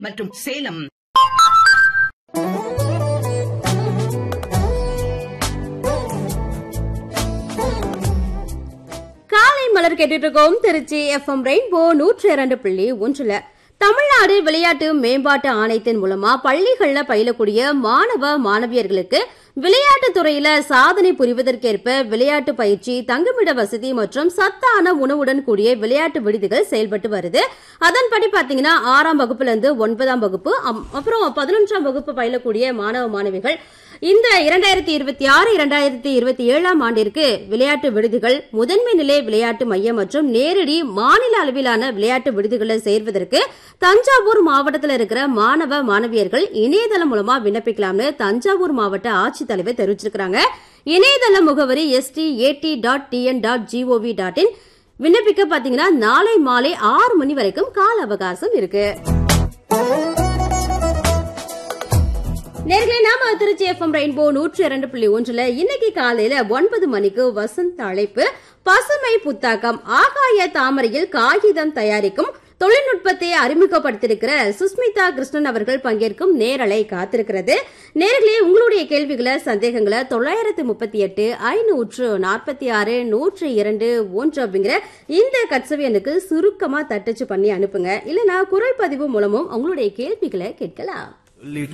மற்றும் சேலம் காலை மலர் கேட்டுட்டு இருக்கோம் திருச்சி எஃப்எம் ரெயின்போ நூற்றி இரண்டு புள்ளி ஒன்றுல தமிழ்நாடு விளையாட்டு மேம்பாட்டு ஆணையத்தின் மூலமா பள்ளிகள்ல பயிலக்கூடிய மாணவ மாணவியர்களுக்கு விளையாட்டு துறையில சாதனை புரிவதற்கேற்ப விளையாட்டு பயிற்சி தங்குமிட வசதி மற்றும் சத்தான உணவுடன் கூடிய விளையாட்டு விடுதிகள் செயல்பட்டு வருது அதன்படி பாத்தீங்கன்னா ஆறாம் வகுப்புல இருந்து ஒன்பதாம் வகுப்பு அம்- அப்புறம் பதினொன்றாம் வகுப்பு பயிலக்கூடிய மாணவ மாணவிகள் இந்த இரண்டாயிரத்தி இருபத்தி ஆறு இரண்டாயிரத்தி இருபத்தி ஏழாம் ஆண்டிற்கு விளையாட்டு விடுதிகள் முதன்மை நிலை விளையாட்டு மையம் மற்றும் நேரடி மாநில அளவிலான விளையாட்டு விடுதிகளில் சேர்வதற்கு தஞ்சாவூர் மாவட்டத்தில் இருக்கிற மாணவ மாணவியர்கள் இணையதளம் மூலமா விண்ணப்பிக்கலாம்னு தஞ்சாவூர் மாவட்ட ஆட்சித்தலைவர் தெரிவிச்சிருக்காங்க இணையதள முகவரி SD AT dot TN dot GOV dot in விண்ணப்பிக்க பாத்தீங்கன்னா நாளை மாலை ஆறு மணி வரைக்கும் கால அவகாசம் இருக்கு நேர்களே நாம திருச்சி எஃப்எம் ரெயின்போ நூற்றி இரண்டு புள்ளி ஒன்றுல இன்னைக்கு காலையில ஒன்பது மணிக்கு வசந்த் அழைப்பு பசுமை புத்தாக்கம் ஆகாய தாமரையில் காகிதம் தயாரிக்கும் தொழில்நுட்பத்தை அறிமுகப்படுத்தியிருக்கிற சுஸ்மிதா கிருஷ்ணன் அவர்கள் பங்கேற்கும் நேரலை காத்திருக்கிறது நேர்களே உங்களுடைய கேள்விகளை சந்தேகங்களை தொள்ளாயிரத்து முப்பத்தி எட்டு ஐநூற்று நாற்பத்தி ஆறு நூற்று இரண்டு ஒன்று அப்படிங்கிற இந்த கட்சவி எனக்கு சுருக்கமா தட்டச்சு பண்ணி அனுப்புங்க இல்லனா குரல் பதிவு மூலமும் உங்களுடைய கேள்விகளை கேட்கலாம்